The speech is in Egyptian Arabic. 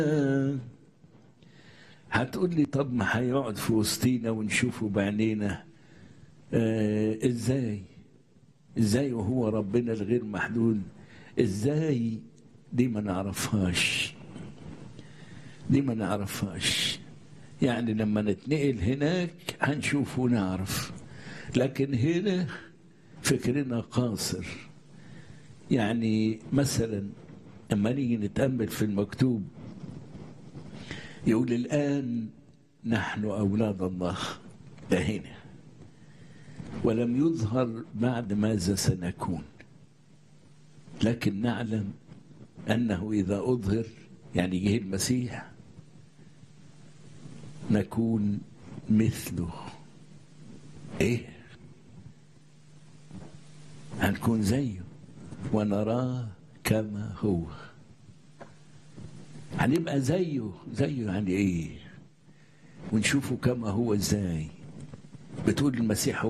هتقول لي طب ما هيقعد في وسطينا ونشوفه بعينينا آه ازاي ازاي وهو ربنا الغير محدود ازاي دي ما نعرفهاش دي ما نعرفهاش يعني لما نتنقل هناك هنشوف ونعرف لكن هنا فكرنا قاصر يعني مثلا لما نيجي نتأمل في المكتوب يقول الآن نحن أولاد الله ده هنا ولم يظهر بعد ماذا سنكون لكن نعلم أنه إذا أظهر يعني جه المسيح نكون مثله إيه هنكون زيه ونراه كما هو هنبقى زيه زيه يعني ايه ونشوفه كما هو ازاي بتقول المسيح هو